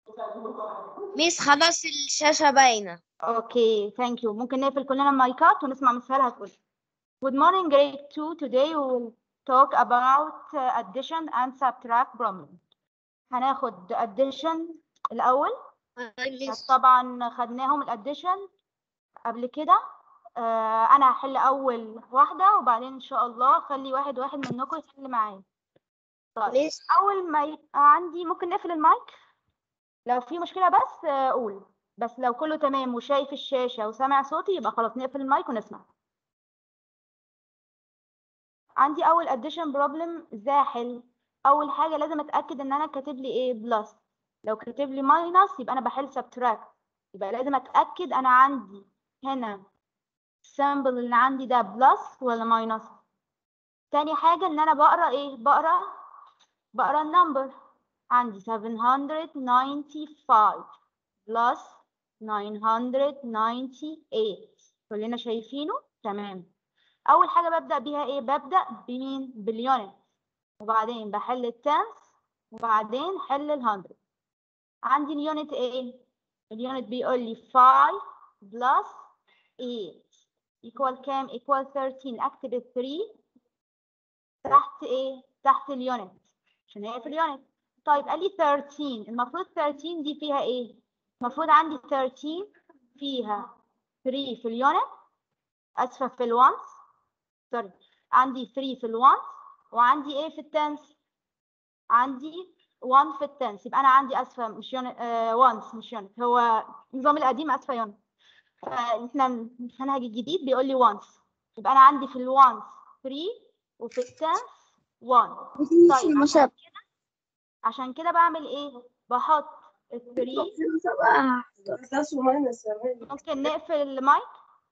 ميس خلاص الشاشة باينة اوكي ثانك يو ممكن نقفل كلنا المايكات ونسمع مس هالة هتقول Good morning grade 2 today we will talk about uh, addition and subtract problem هناخد addition الأول ميس طبعا خدناهم الاديشن قبل كده آه انا هحل اول واحده وبعدين ان شاء الله خلي واحد واحد منكم يحل معايا طيب ميس اول ما يبقى عندي ممكن نقفل المايك لو في مشكله بس آه، قول بس لو كله تمام وشايف الشاشه وسامع صوتي يبقى خلاص نقفل المايك ونسمع عندي اول addition problem ازاي احل اول حاجه لازم اتاكد ان انا كاتب لي ايه بلس لو كاتب لي ماينس يبقى انا بحل subtract يبقى لازم اتاكد انا عندي هنا السامبل اللي عندي ده بلس ولا ماينس تاني حاجه ان انا بقرا ايه بقرا بقرا النمبر عندي 795 بلس 998 كلنا شايفينه تمام اول حاجه ببدا بيها ايه ببدا بمين باليونت وبعدين بحل التنس وبعدين حل الهندرد عندي اليونت ايه اليونت بيقول لي 5 بلس 8 equal كام equal 13 اكتب ال 3 تحت ايه تحت اليونت عشان هي في اليونت طيب قال لي 13 المفروض 13 دي فيها ايه المفروض عندي 13 فيها 3 في اليونت اسفه في الوانس سوري عندي 3 في الوانس وعندي ايه في التنس عندي 1 في التنس يبقى انا عندي اسفه مش يونت آه وانس مش يونت هو النظام القديم اسفه يونت فاحنا المنهج الجديد بيقول لي وانس يبقى انا عندي في الوانس 3 وفي التنس 1 طيب عشان كده عشان كده بعمل ايه بحط ال 3 ممكن نقفل المايك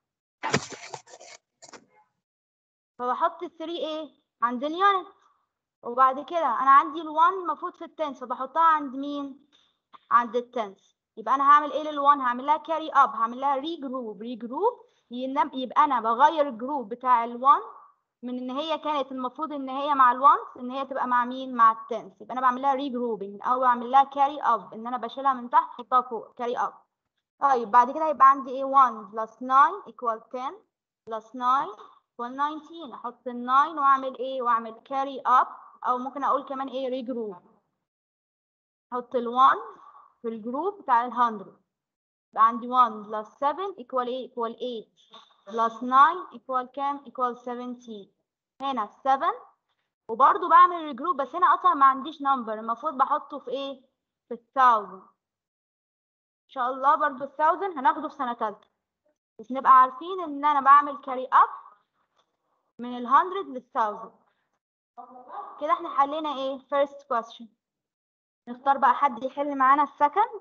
فبحط ال 3 ايه عند اليونت وبعد كده انا عندي ال1 المفروض في التنس فبحطها عند مين عند التنس يبقى انا هعمل ايه لل1 هعمل لها كاري اب هعمل لها ري جروب ري جروب يبقى انا بغير الجروب بتاع ال1 من ان هي كانت المفروض ان هي مع الوانس ان هي تبقى مع مين مع التنس يبقى انا بعمل لها ري جروبنج او بعمل لها كاري اب ان انا بشيلها من تحت احطها فوق كاري اب طيب بعد كده هيبقى عندي ايه 1 بلس 9 equal 10 بلس 9 equal 19 احط ال 9 واعمل ايه واعمل كاري اب او ممكن اقول كمان ايه ري جروب احط ال 1 في الجروب بتاع ال 100 يبقى عندي 1 بلس 7 equal ايه equal 8 بلس 9 equal كام equal 17 هنا 7 وبرضو بعمل الجروب بس هنا اصلا ما عنديش نمبر المفروض بحطه في ايه في الثاوزند ان شاء الله برضو الثاوزند هناخده في سنة تالتة بس نبقى عارفين ان انا بعمل كاري اب من ال 100 لل 1000 كده احنا حلينا ايه first question نختار بقى حد يحل معانا السكند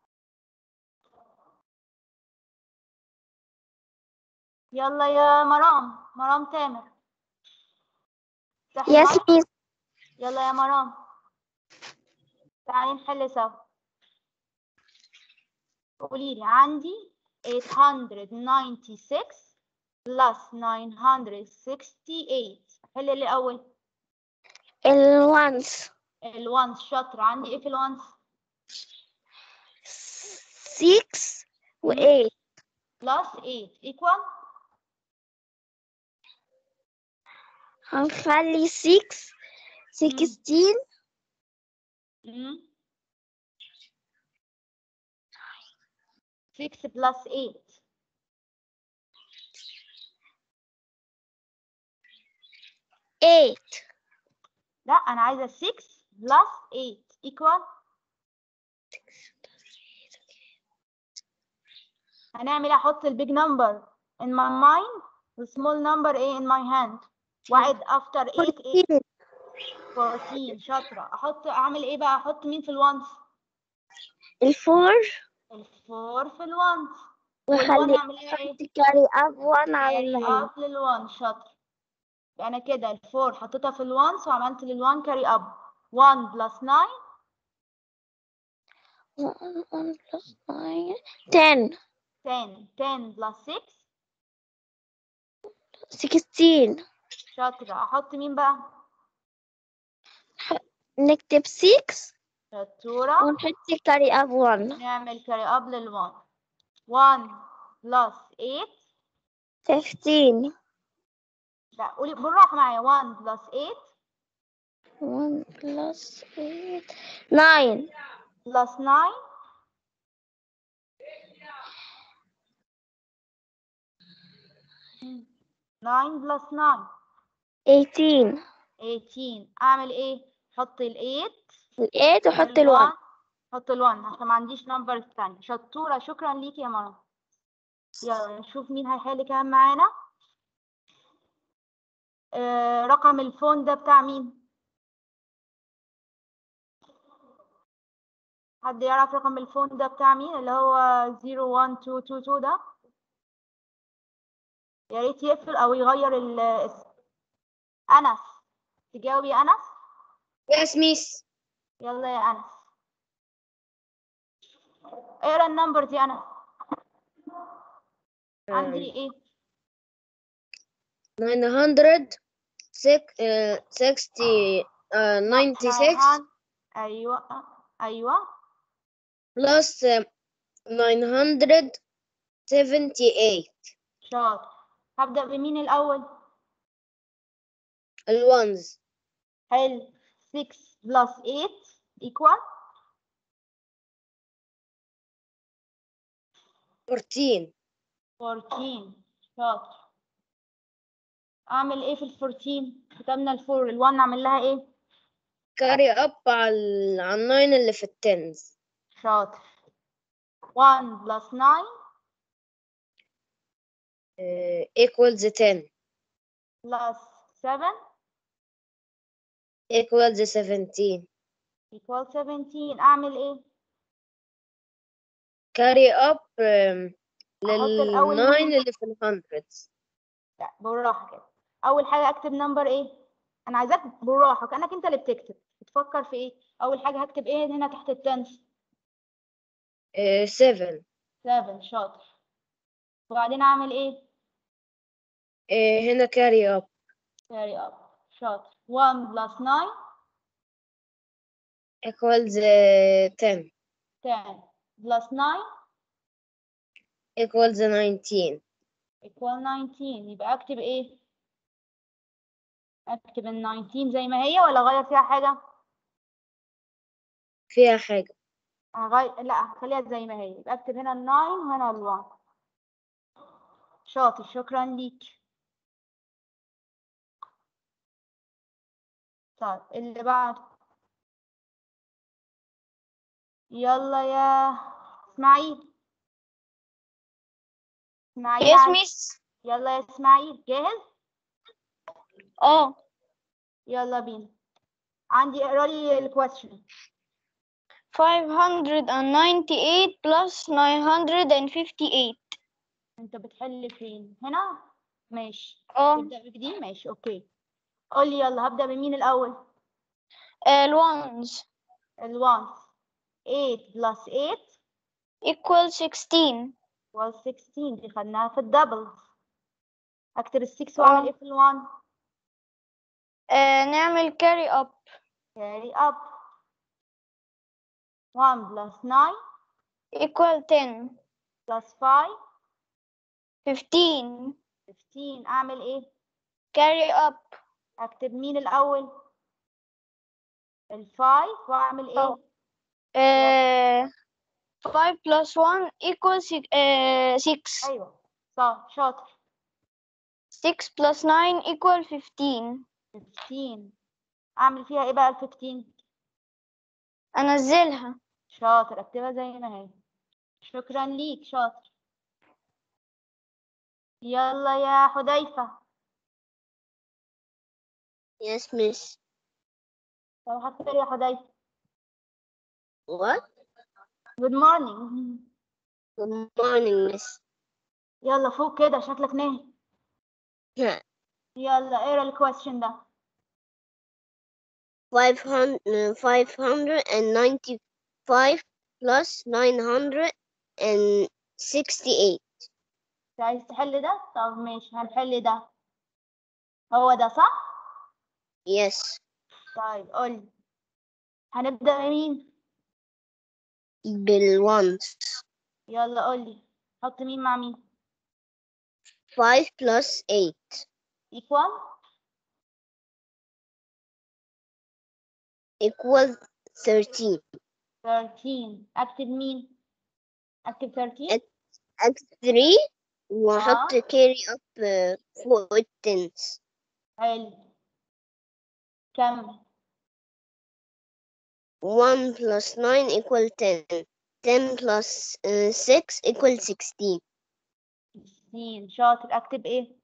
يلا يا مرام مرام تامر افتحي يس المايك. ميس يلا يا مرام تعالي نحل سوا قولي لي عندي 896 plus 968 حل اللي اول الوانس الوانس شاطرة عندي ايه في الوانس 6 و 8 plus 8 equal هنخلي 6 16 مم. 6 plus 8 8 لا انا عايزة 6 plus 8 equal هنعمل إيه؟ احط البيج نمبر in my mind والسمول نمبر ايه in my hand وعد after 8 8 14 شاطرة احط اعمل ايه بقى احط مين في الوانس الفور الفور في الوانس والوان وخلي اعمل ايه كاري اب 1 على كاري الناين اب للوان شاطر يبقى انا كده الفور حطيتها في الوانس وعملت للوان كاري اب 1 بلس 9 1 plus 9 10 10 10 بلس 6 16 شاطرة احط مين بقى نكتب 6 شطورة ونحط carry up 1 نعمل كاري اب لل1 1 بلس 8 15 لا قولي بالراحة معايا 1 بلس 8 1 plus 8 9 بلس 9 9 بلس 9 18 18 اعمل ايه حط ال 8 ال 8 وحط ال 1 حط ال 1 عشان ما عنديش نمبر ثانيه شطوره شكرا ليكي يا مروه يلا نشوف مين هيحل كمان معانا آه رقم الفون ده بتاع مين حد يعرف رقم الفون ده بتاع مين اللي هو 01222 ده يا ريت يقفل او يغير الاسم انس تجاوبي يا انس Yes, miss. يلا يا انس اقرا النمبر دي انس عندي ايه 900 six, uh, 60, uh, 96 900 ايوه ايوه plus uh, 978 شاطر هبدأ بمين الأول؟ الونز حلو 6 بلس 8 equal 14 14 شاطر أعمل إيه في ال 14؟ كتبنا ال 4 ال 1 أعمل لها إيه؟ carry up على ال- على الناين اللي في التنز شاطر 1 بلس 9 uh, equals 10 بلس 7 equals 17 equal 17 أعمل إيه؟ carry up um, الأول للناين مين؟ اللي في الهندردز لا بالراحة كده أول حاجة أكتب نمبر إيه؟ أنا عايزاك بالراحة كأنك أنت اللي بتكتب بتفكر في إيه؟ أول حاجة هكتب إيه هنا تحت التنس؟ uh, 7 7 شاطر وبعدين أعمل إيه؟ uh, هنا carry up carry up شاطر 1 plus 9 equals uh, 10 10 plus 9 equals 19 equal 19 يبقى أكتب إيه؟ أكتب ال 19 زي ما هي ولا أغير فيها حاجة؟ فيها حاجة هغير لا هخليها زي ما هي يبقى أكتب هنا ال 9 وهنا ال 1 شاطر شكرا ليك طيب اللي بعد يلا يا إسماعيل إسماعيل Yes, عايز- miss. يلا يا إسماعيل جاهز؟ اه يلا بينا عندي اقرا لي الكويستشن 598 plus 958 انت بتحل فين هنا ماشي اه تبدا بجديد ماشي اوكي قول لي يلا هبدا بمين الاول الونز ال1 8 plus 8 equal 16 was 16 دي خدناها في الدبل اكتب ال 6 واعمل اه. ايه في ال1 آه نعمل carry up carry up 1 plus 9 equal 10 plus 5 15 15 اعمل ايه carry up اكتب مين الاول ال5 واعمل ايه اه. آه 5 plus 1 equal 6 آه 6 ايوه صح شاطر 6 plus 9 equal 15 15 اعمل فيها ايه بقى ال 15 انزلها شاطر اكتبها زي ما هي شكرا ليك شاطر يلا يا حذيفة Yes, miss. صباح الخير يا حذيفة What? good morning Good morning, miss. يلا فوق كده شكلك نايم Yeah. يلا اقرا الكويستشن ده 500, uh, 595 plus 968. انت عايز تحل ده طب ماشي هنحل ده هو ده صح Yes. طيب قولي هنبدأ بمين بالones يلا قولي حط مين مع مين 5 plus 8 equal equals 13 13 اكتب مين اكتب 13 It- اكتب 3 واحط carry up آه، فوق التنس حلو كمل 1 plus 9 equal 10 10 plus uh, 6 equal 16 16 شاطر اكتب ايه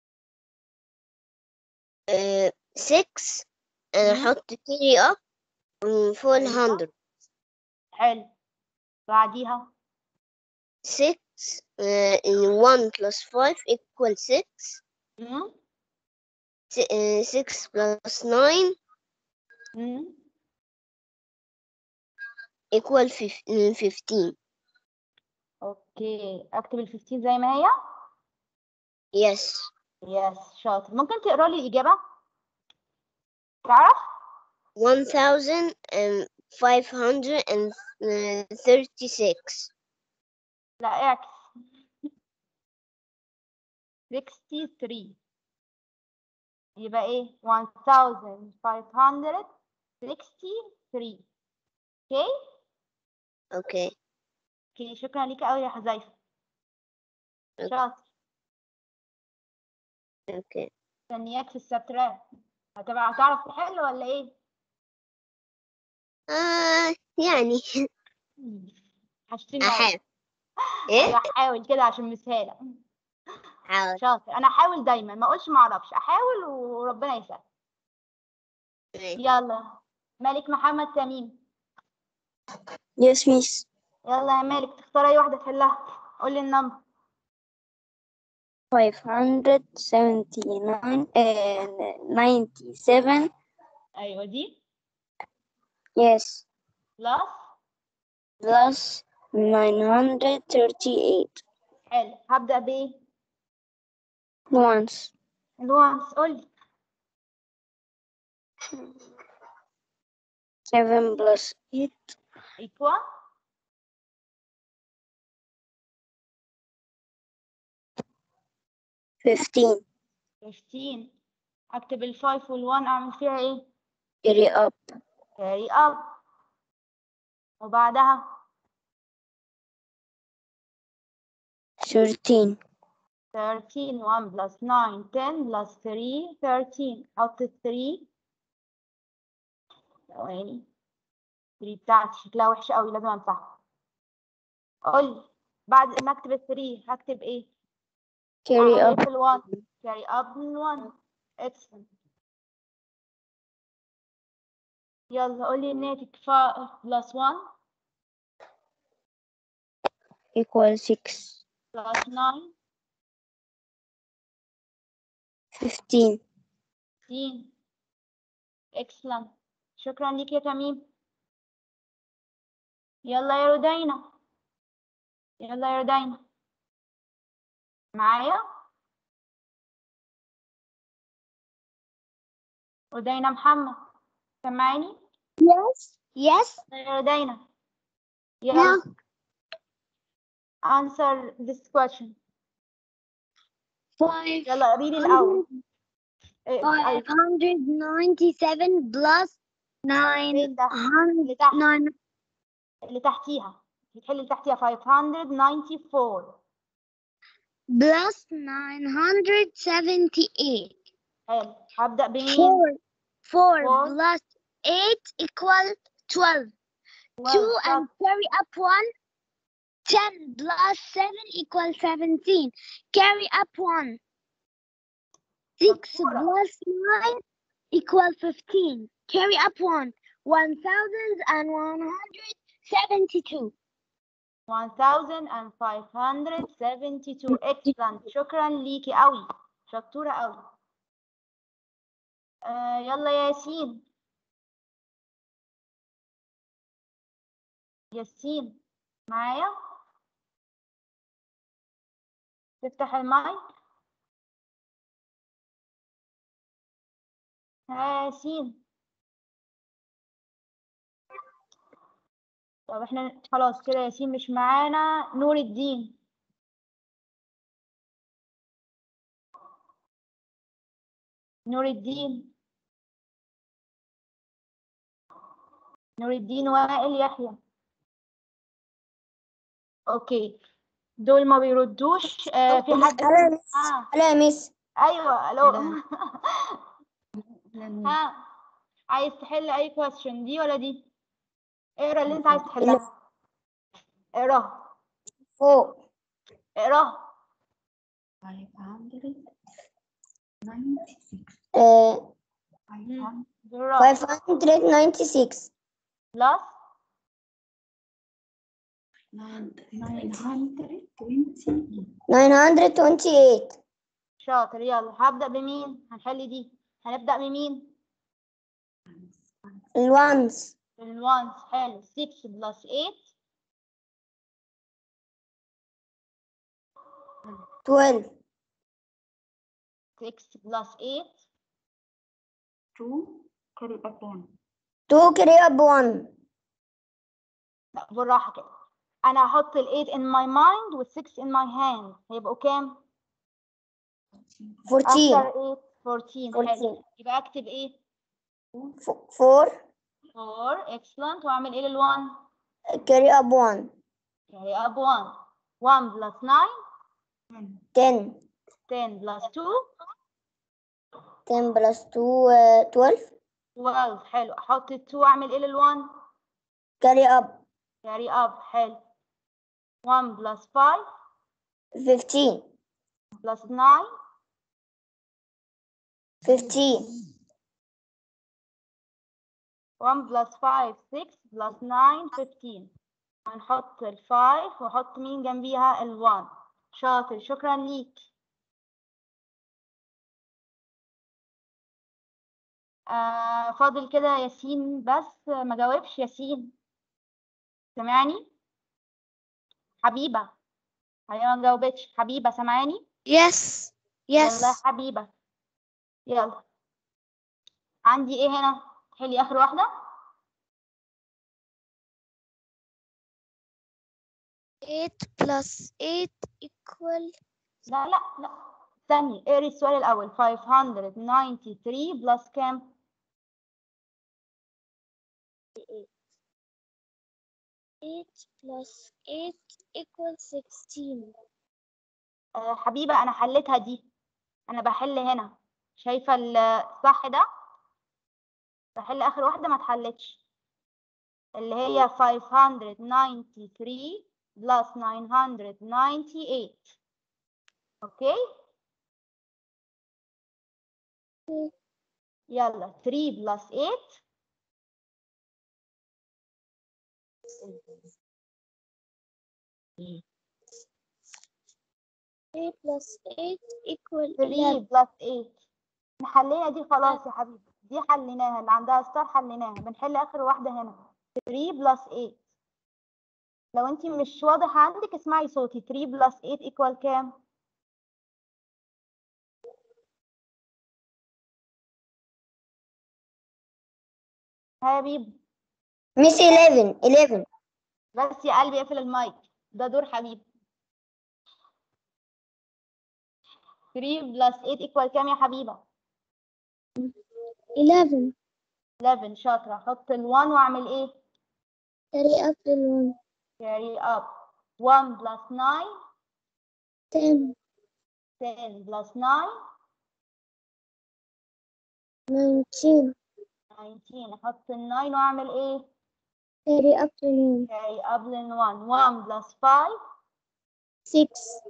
uh, 6 أنا مم. أحط carry up um, فوق ال أيوة. 100 حلو بعديها 6 uh, in 1 plus 5 equal 6 مم؟ Si- uh, 6 plus 9 مم؟ equal fif- uh, 15 اوكي اكتب ال 15 زي ما هي yes يس شاطر ممكن تقرا لي الاجابه تعرف 1536 لا اعكس 63 يبقى ايه 1563 اوكي okay اوكي شكرا ليك قوي يا حذيفه شاطر okay مستنياك في السبترات هتبقى هتعرف تحل ولا ايه آه يعني هشتري معاك أحاول إيه؟ هحاول كده عشان مسهله أحاول شاطر انا احاول دايما ما اقولش ما اعرفش احاول وربنا يسهل ماشي. يلا مالك محمد تميم Yes, miss. يلا يا مالك تختار اي واحده تحلها قول لي النمبر 579 and 97. ايوه دي Yes. بلس Plus 938. حلو هبدا بايه Once. الوانس قول لي 7 plus 8. ايكوال Fifteen. 15 اكتب الفايف والوان اعمل فيها ايه Carry up. carry up وبعدها Thirteen. 13 1 plus 9 10 plus 3 13 حط ال 3 ثواني 3 بتاعتي شكلها وحشة قوي لازم امسحها قول لي بعد ما اكتب ال 3 هكتب ايه؟ Carry أعمل up. إيه في ال 1 carry up من 1 excellent يلا قول لي الناتج 5 plus 1 Equal six. plus 9 Fifteen. 15 excellent شكرا ليك يا تميم يلا يا رودينا يلا يا رودينا معايا رودينا محمد سامعاني Yes. Yes. يا رودينا يلا answer this question Five. يلا قولي لي الأول إيه، أيوة. 597 plus فين ده 900 اللي تحت 9 اللي تحتيها بتحل اللي تحتيها 594 plus 978. حلو هبدأ بمين 4 4 Four. plus 8 equal 12. 2 12 and carry up 1. 10 plus 7 equals 17. Carry up 1. 6 شطورة. plus 9 equals 15. Carry up 1. 1172. 1572 excellent شكرا ليكي قوي شطورة قوي آه يلا يا ياسين ياسين معايا تفتح المايك ها يا ياسين طب احنا خلاص كده ياسين مش معانا نور الدين نور الدين نور الدين وائل يحيى اوكي دول ما بيردوش آه في حد ألا يا ميس آه. ألا يا ميس ايوه الو لا. ها عايز تحل اي كويستشن دي ولا دي اقرا اللي انت عايز تحلها اقراها فوق اقراها 596 آه بالراحه 596 بلس 928 928 شاطر يلا هبدأ بمين هنحل دي هنبدأ بمين الوانز بالوانس حلو 6 بلس 8 12 6 بلس 8 2 carry back 1 2 carry up 1 لا بالراحة كده أنا هحط ال 8 in my mind وال 6 in my hand هيبقوا كام؟ 14 after 8 14 حلو 14 يبقى أكتب إيه؟ 4 4 excellent وأعمل إيه لل 1 carry up 1 carry up 1 1 plus 9 10 10 plus 2 10 plus 2 uh, 12 12 حلو أحط ال 2 أعمل إيه لل 1 carry up carry up حلو 1 plus 5 15 plus 9 15 1 plus 5 6 plus 9 15 هنحط ال 5 واحط مين جنبيها ال 1 شاطر شكرا ليك آه فاضل كده ياسين بس ما جاوبش ياسين سمعني حبيبة هي ما جاوبتش حبيبة سامعاني yes يلا يا حبيبة يلا عندي ايه هنا حلي اخر واحدة 8 plus 8 equal لا لا لا استني اقري السؤال الأول 593 بلس كام؟ 8 plus 8 equal 16 آه حبيبة أنا حليتها دي أنا بحل هنا شايفة الصح ده؟ بحل آخر واحدة ما اتحلتش اللي هي 593 بلس 998 أوكي؟ يلا 3 بلس 8 8 plus 8 equal 3 11 بلس 8 حلينا دي خلاص يا حبيبي دي حليناها اللي عندها ستار حليناها بنحل اخر واحده هنا 3 بلس 8 لو انت مش واضح عندك اسمعي صوتي 3 بلس 8 ايكوال كام ها يا بيبو ميس 11 11 بس يا قلبي اقفل المايك ده دور حبيبي 3 بلس 8 ايكوال كام يا حبيبه 11 11 شاطره احط ال1 واعمل ايه carry up the 1 carry up 1 plus 9 10 10 plus 9 19 19 احط ال 9 واعمل ايه carry up the 1 carry up لل 1 1 plus 5 6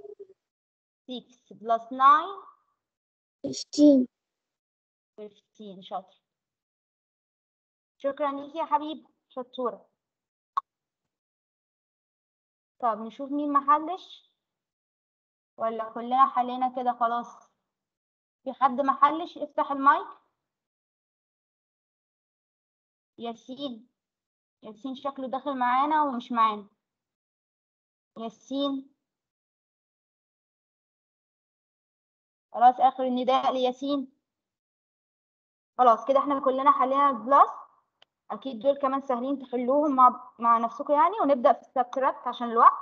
6 plus 9 15 15 شاطر شكرا ليكي يا حبيبي شطورة طب نشوف مين محلش ولا كلنا حلينا كده خلاص في حد محلش افتح المايك ياسين ياسين شكله داخل معانا ومش معانا ياسين خلاص آخر النداء لياسين خلاص كده احنا كلنا حلينا البلس اكيد دول كمان سهلين تحلوهم مع مع نفسكم يعني ونبدا في السبتراكت عشان الوقت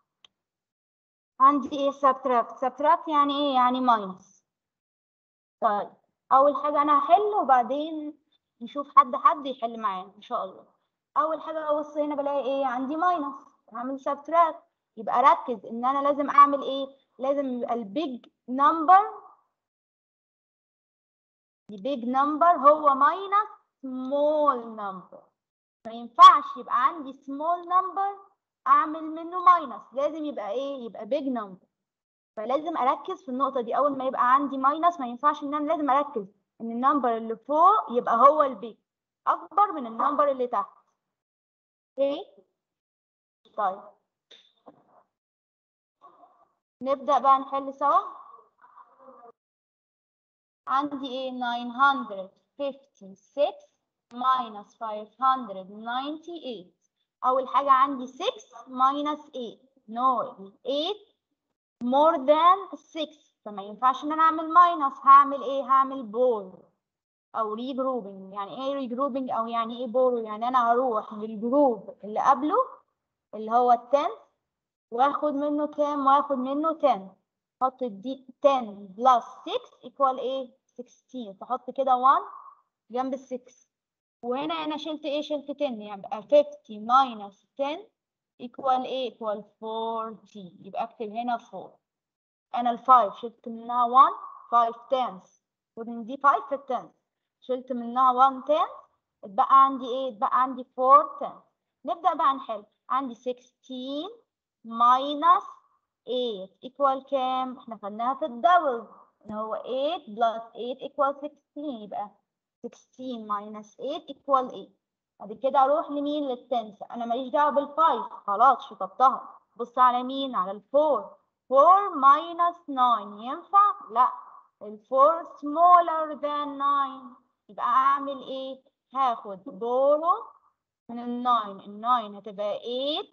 عندي ايه سبتراكت سبتراكت يعني ايه يعني ماينس طيب اول حاجه انا هحل وبعدين نشوف حد حد يحل معانا ان شاء الله اول حاجه ابص هنا بلاقي ايه عندي ماينس هعمل سبتراكت يبقى ركز ان انا لازم اعمل ايه لازم يبقى البيج نمبر البيج نمبر هو ماينس سمول نمبر ما ينفعش يبقى عندي سمول نمبر اعمل منه ماينس لازم يبقى ايه يبقى بيج نمبر فلازم اركز في النقطه دي اول ما يبقى عندي ماينس ما ينفعش ان انا لازم اركز ان النمبر اللي فوق يبقى هو البيج اكبر من النمبر اللي تحت اوكي طيب نبدا بقى نحل سوا عندي ايه 956 minus 598 اول حاجه عندي 6 minus 8 no 8 more than 6 فما ينفعش ان انا اعمل ماينس هعمل ايه هعمل بور او regrouping يعني ايه regrouping او يعني ايه بورو يعني انا هروح للجروب اللي قبله اللي هو ال 10 واخد منه كام واخد منه 10 احط دي 10 بلس 6 equal ايه 16 فاحط كده 1 جنب ال 6 وهنا انا شلت ايه شلت 10 يعني يبقى 50 minus 10 equal ايه equal 40 يبقى اكتب هنا 4 انا ال 5 شلت منها 1 5 tens ومن دي 5 في ال 10 شلت منها 1 10 اتبقى عندي ايه اتبقى عندي 4 10 نبدأ بقى نحل عندي 16 minus 8 equal كام احنا خدناها في الدبل اللي هو 8 plus 8 equal 16 يبقى 16 minus 8 equal 8 بعد كده اروح لمين للتنس انا ماليش دعوه بالفايف خلاص شطبتها بص على مين على الفور 4 minus 9 ينفع لا الفور smaller than 9 يبقى اعمل ايه هاخد بورو من ال 9 ال 9 هتبقى 8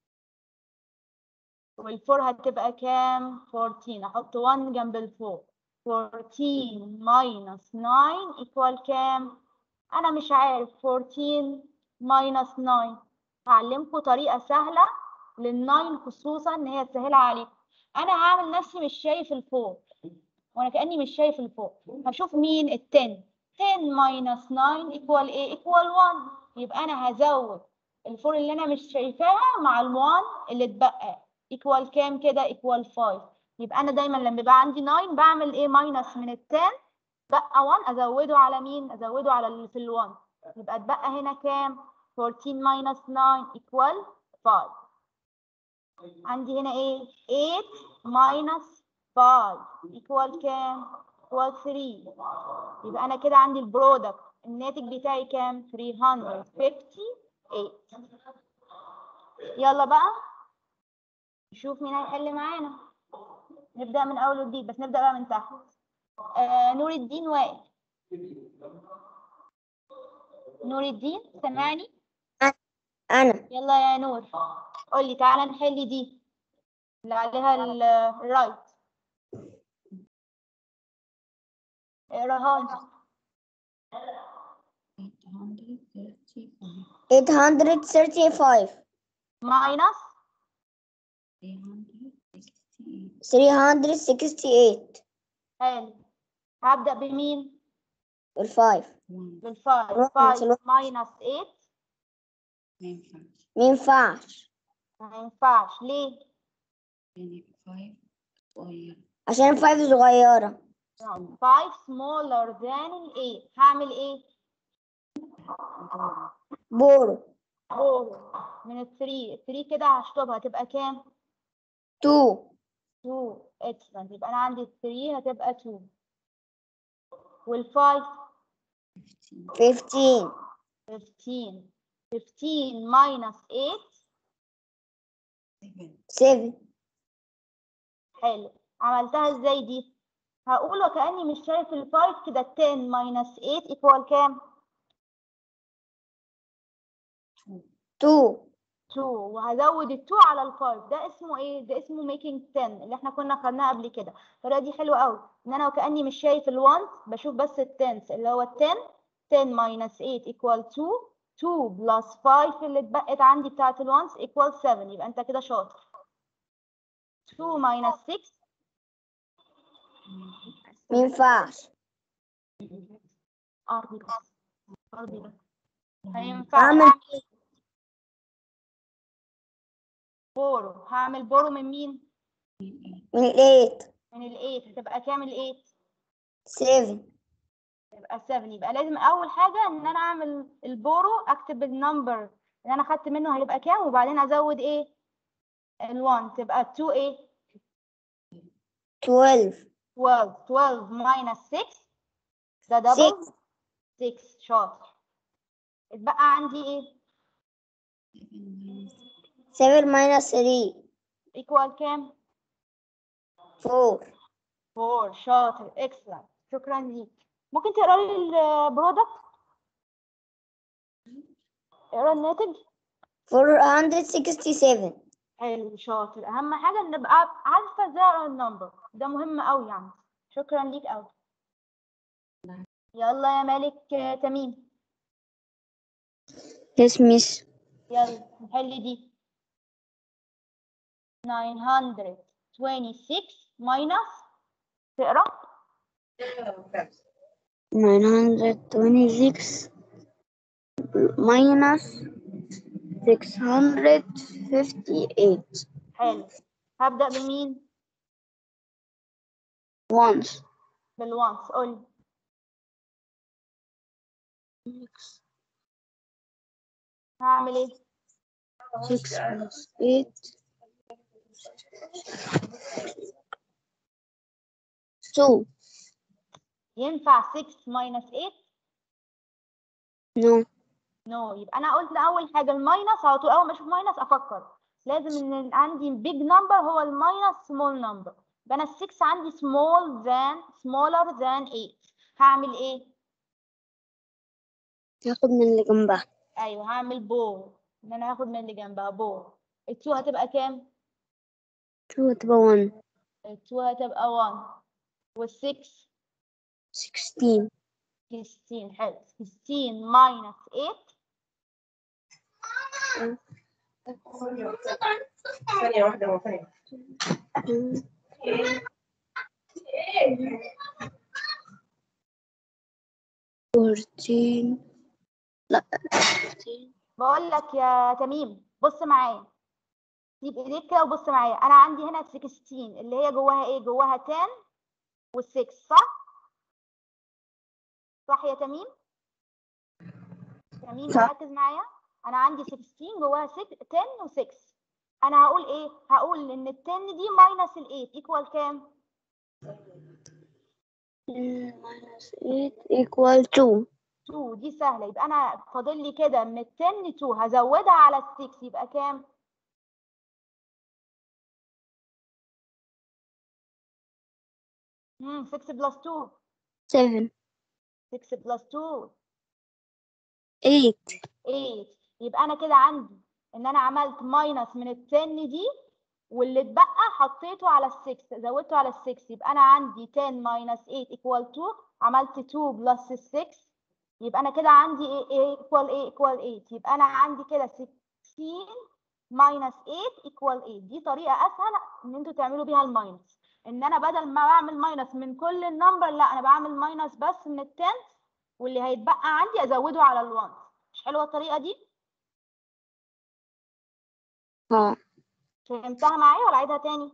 والفور هتبقى كام 14 احط 1 جنب الفور 14 minus 9 equal كام انا مش عارف 14 minus 9 هعلمكم طريقة سهلة للناين خصوصا ان هي تسهلها عليكم انا هعمل نفسي مش شايف الفور وانا كاني مش شايف الفور هشوف مين ال 10 10 minus 9 equal ايه equal 1 يبقى انا هزود الفور اللي انا مش شايفاها مع ال1 اللي اتبقى equal كام كده equal 5 يبقى انا دايما لما يبقى عندي 9 بعمل ايه ماينس من ال 10 بقى 1 ازوده على مين ازوده على اللي في ال1 يبقى اتبقى هنا كام 14 minus 9 equal 5 عندي هنا ايه 8 minus 5 equal كام equal 3 يبقى انا كده عندي البرودكت الناتج بتاعي كام 358 يلا بقى نشوف مين هيحل معانا نبدأ من أول وجديد بس نبدأ بقى من تحت آه نور الدين وائل نور الدين سمعني أنا يلا يا نور قول لي تعالى نحل دي اللي عليها ال- الرايت اقراها لي 835 ماينس 368 حلو هبدأ بمين؟ والفايف بالفايف روح 5 نسلو. ماينس 8 مينفعش ما ينفعش ليه؟ عشان الفايف صغيرة 5 smaller than ال 8 هعمل ايه؟ بورو بورو من ال 3 3 كده هشطبها هتبقى كام؟ تو 2 excellent يبقى انا عندي 3 هتبقى 2 وال 5 فيفتين 15 15 minus 8 سيفن حلو عملتها ازاي دي؟ هقول وكأني مش شايف ال 5 كده 10 minus 8 equal كام؟ تو 2 وهزود ال 2 على ال 5 ده اسمه ايه؟ ده اسمه making 10 اللي احنا كنا خدناها قبل كده الطريقة دي حلوة قوي ان انا وكأني مش شايف ال 1 بشوف بس ال 10 اللي هو ال 10 10 minus 8 equal 2 2 بلس 5 اللي اتبقت عندي بتاعت الوانس equal 7 يبقى انت كده شاطر 2 minus 6 مينفعش ارضي بس ارضي بس هينفع أعمل بورو هعمل بورو من مين من الإيت من الايت هتبقى كام الايت سيفن يبقى 7 يبقى لازم اول حاجه ان انا اعمل البورو اكتب النمبر اللي انا خدت منه هيبقى كام وبعدين ازود ايه ال1 تبقى 2 ايه 12 12 12 minus 6 ده دبل 6 شاطر اتبقى عندي ايه 7 minus 3 equal كام 4 4 شاطر excellent شكرا ليك ممكن تقرا لي البرودكت اقرا الناتج 467 حلو شاطر اهم حاجه ان نبقى عارفه ازاي اقرا النمبر ده مهم قوي يعني شكرا ليك قوي يلا يا مالك آه، تميم Yes, miss. يلا نحل دي 926 minus تقرا 926 minus 658 حلو هبدأ بمين once بالوانس قولي هعمل ايه 6 plus 8 2 ينفع 6 minus 8 no نو يبقى انا قلت اول حاجه الماينس على طول اول ما اشوف ماينس افكر لازم ان عندي بيج نمبر هو الماينس سمول نمبر يبقى انا ال 6 عندي small than smaller than 8 هعمل ايه هاخد من اللي جنبها ايوه هعمل بو ان انا هاخد من اللي جنبها بو ال 2 هتبقى كام 2 هتبقى 1 ال 2 هتبقى 1 وال 6 16 16 حلو 16 minus 8 ثانية واحدة ثانية fourteen لا بقول لك يا تميم بص معايا سيب ايديك كده وبص معايا انا عندي هنا 16 اللي هي جواها ايه جواها 10 وال6 صح صح يا تميم تميم صح. ركز معايا انا عندي 16 جواها 6 10 و6 انا هقول ايه هقول ان ال 10 دي ماينس ال 8 ايكوال كام minus eight equal two 2 دي سهله يبقى انا فاضل لي كده من ال 10 2 هزودها على ال 6 يبقى كام امم 6 بلس 2 seven 6 بلس 2 eight 8 يبقى انا كده عندي ان انا عملت ماينس من ال 10 دي واللي اتبقى حطيته على ال 6 زودته على ال 6 يبقى انا عندي 10 ماينس 8 equal 2 عملت 2 بلس ال 6 يبقى انا كده عندي ايه ايه equal ايه equal 8 يبقى انا عندي كده 16 ماينس 8 equal 8 دي طريقه اسهل ان انتوا تعملوا بيها الماينس ان انا بدل ما بعمل ماينس من كل النمبر لا انا بعمل ماينس بس من ال 10 واللي هيتبقى عندي ازوده على ال 1 مش حلوه الطريقه دي اه فهمتها معايا ولا اعيدها تاني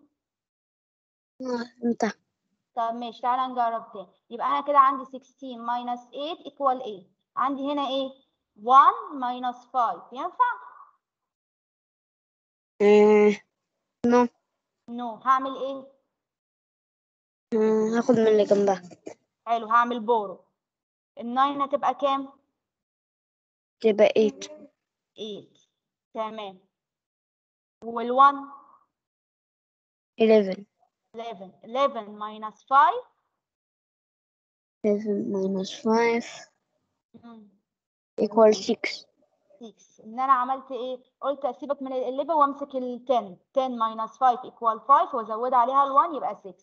انت طب ماشي تعالى نجرب تاني يبقى انا كده عندي 16 minus 8 equal 8 عندي هنا ايه 1 minus 5 ينفع آه. no نو هعمل ايه آه. هاخد من اللي جنبها حلو هعمل بورو ال9 هتبقى كام تبقى eight 8 تمام وال1 eleven 11 11 minus 5 eleven minus five مم. equal six 6 ان انا عملت ايه قلت اسيبك من ال 11 وامسك ال 10 10 minus 5 equal 5 وازود عليها ال 1 يبقى 6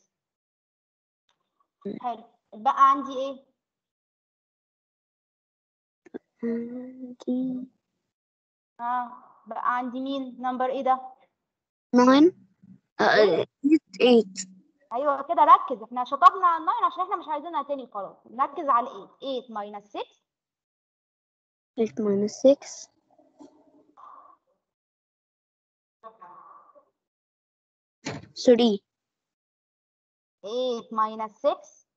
حلو بقى عندي ايه عندي اه بقى عندي مين نمبر ايه ده 9 8 ايوه كده ركز احنا شطبنا على الناين عشان احنا مش عايزينها تاني خلاص نركز على الايه 8 ماينس 6 8 minus 6 3 8 ماينس 6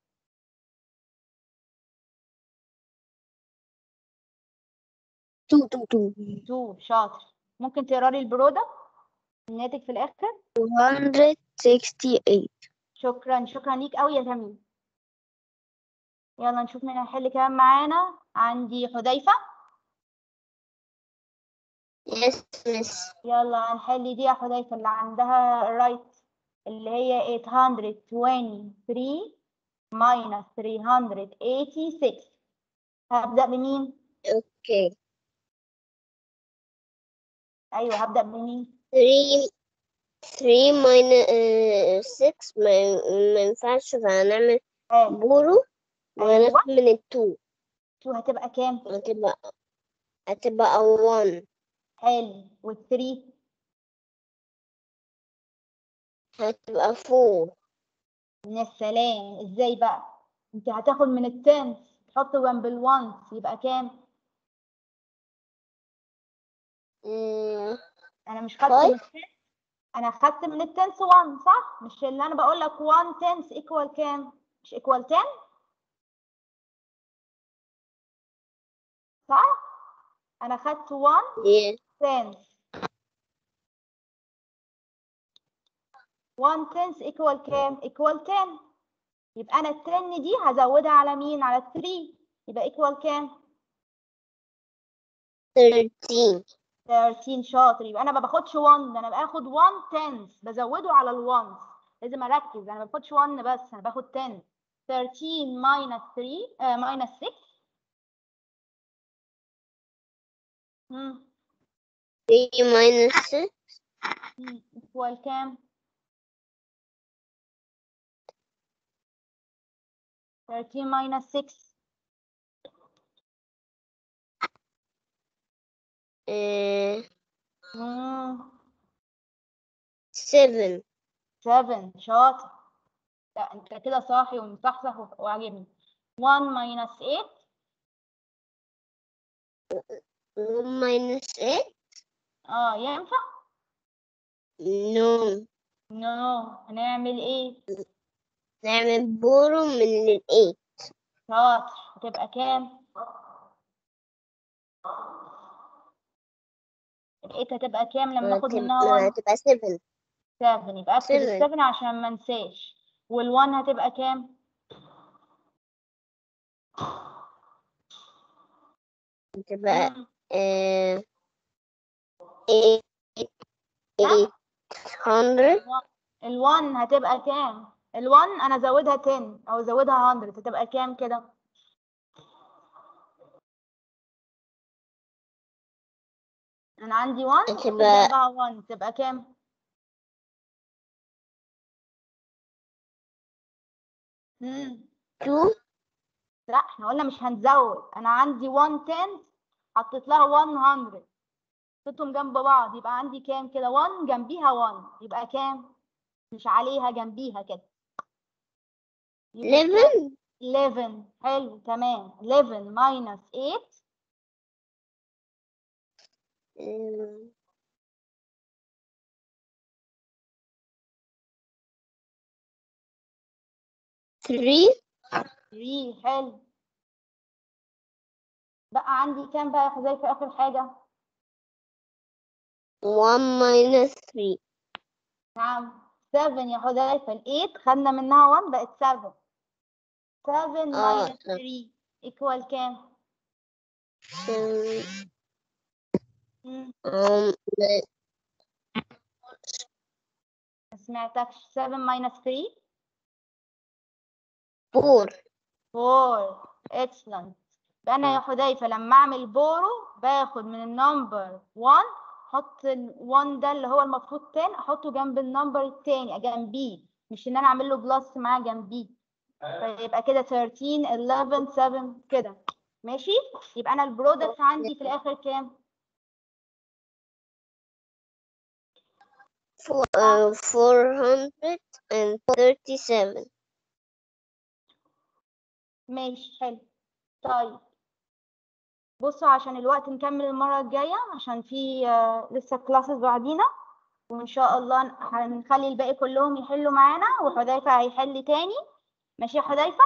2 2 2 2 شاطر ممكن تقرا لي البرودة الناتج في الاخر 268 شكرا شكرا ليك قوي يا تميم يلا نشوف مين هيحل كمان معانا عندي حذيفة Yes, miss. يلا هنحل دي يا حذيفة اللي عندها رايت اللي هي 823 minus 386 هبدأ بمين؟ Okay. أيوه هبدأ بمين؟ 3 3 minus uh, 6 ما ما ينفعش فهنعمل اه بورو أيوه وناخد من التو 2 هتبقى كام؟ هتبقى هتبقى 1 حلو وال3 هتبقى 4 من السلام ازاي بقى؟ انت هتاخد من التنس تحط جنب الوانس يبقى كام؟ مم، انا مش خدت Five. من التنس انا خدت من التنس 1 صح؟ مش اللي انا بقول لك 1 تنس ايكوال كام؟ مش ايكوال 10 صح؟ انا خدت 1 yeah. تنس 1 تنس ايكوال كام؟ ايكوال 10 يبقى انا ال 10 دي هزودها على مين؟ على 3 يبقى ايكوال كام؟ 13 13 شاطر يبقى انا ما باخدش 1 ده انا باخد 1 تنس بزوده على ال1 لازم اركز انا ما باخدش 1 بس انا باخد 10 13 minus 3 آه minus 6 امم 3 minus 6 equal كام 13 minus 6 uh, امم 7 7 شاطر لا انت كده صاحي ومصحصح و- وعاجبني 1 minus 8 1 minus 8 اه ينفع no نو هنعمل ايه نعمل بورو من ال 8 شاطر هتبقى كام الإيت هتبقى كام لما اخد منها 1 هتبقى 7 7 يبقى اكتب ال Seven. 7 عشان ما انساش وال1 هتبقى كام هتبقى مم. uh, 8 800 ال1 هتبقى كام ال1 انا ازودها 10 او ازودها 100 هتبقى كام كده انا عندي 1 هتبقى- جنبها 1 تبقى كام امم 2 لا احنا قلنا مش هنزود انا عندي 1 10 حطيت لها 100 حطيتهم جنب بعض يبقى عندي كام كده 1 جنبيها 1 يبقى كام مش عليها جنبيها كده يبقى كام؟ 11 11 حلو تمام 11 minus 8 um, three 3 حلو بقى عندي كام بقى يا حذيفة آخر حاجة one minus three نعم 7 يا حذيفة ال 8 خدنا منها 1 بقت 7 7 آه، minus صح. 3 equal كام؟ um, مم، um, ما سمعتكش 7 minus 3 four 4 excellent يبقى أنا يا حذيفة لما أعمل بورو باخد من النمبر 1 أحط ال 1 ده اللي هو المفروض 10 أحطه جنب النمبر التاني جنبيه مش إن أنا أعمل له بلس معاه جنبيه فيبقى كده 13 11 7 كده ماشي يبقى انا البرودكت عندي في الاخر كام Four, uh, 437 ماشي حلو طيب بصوا عشان الوقت نكمل المرة الجاية عشان في آه، لسه كلاسز بعدينا وإن شاء الله ن- هنخلي الباقي كلهم يحلوا معانا وحذيفة هيحل تاني ماشي يا حذيفة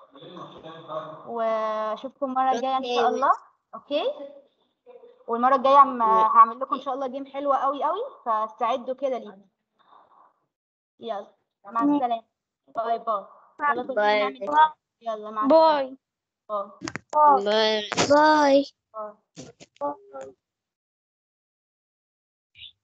وأشوفكم المرة الجاية إن شاء أوكي. الله أوكي والمرة الجاية عم- هعمل لكم إن شاء الله جيم حلوة قوي قوي فاستعدوا كده ليه يلا مع السلامة باي باي يلا كلنا باي. نعمل يلا مع السلامة باي باي Bye. باي باي